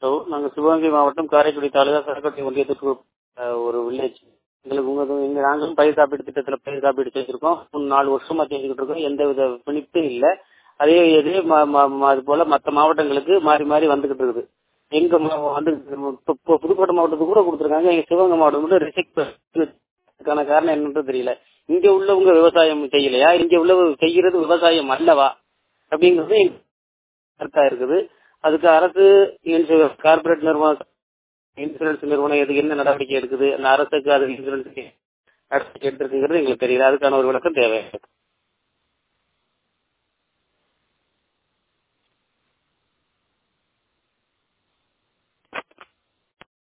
so நாங்கள் சிவகங்கை மாவட்டம் காரைக்குடி தாலுகா சரக்கட்டி ஒன்றியத்துக்கு அஹ், ஒரு வில்லேஜ் எங்களுக்கு உங்க இங்க நாங்களும் பயிர் காப்பீடு திட்டத்தில் பயிர் காப்பீடு செஞ்சிருக்கோம் மூணு நாலு வருஷமா செஞ்சுக்கிட்டு இருக்கோம் எந்த வித பிணிப்பும் இல்லை அதே இதே ம- ம- ம- அது போல மற்ற மாவட்டங்களுக்கு மாறி மாறி வந்துகிட்டு இருக்குது எங்க மா- வந்து இப்போ இப்போ புதுக்கோட்டை மாவட்டத்துக்கு கூட கொடுத்துருக்காங்க எங்க சிவகங்கை மாவட்டம் மட்டும் ரிஜெக்ட் அதுக்கான காரணம் என்னன்றது தெரியல இங்க உள்ளவங்க விவசாயம் செய்யலையா இங்க உள்ள செய்யறது விவசாயம் அல்லவா அப்படிங்கிறது எங்க கருத்தா இருக்குது அதுக்கு அரசு இன்சூரன்ஸ் கார்பரேட் நிறுவனம் இன்சூரன்ஸ் நிறுவனம் எதுக்கு என்ன நடவடிக்கை எடுக்குது அந்த அரசுக்கு அது இன்சூரன்ஸ் நடவடிக்கை எடுத்திருக்குங்கிறது எங்களுக்கு தெரியல அதுக்கான ஒரு விளக்கம் தேவை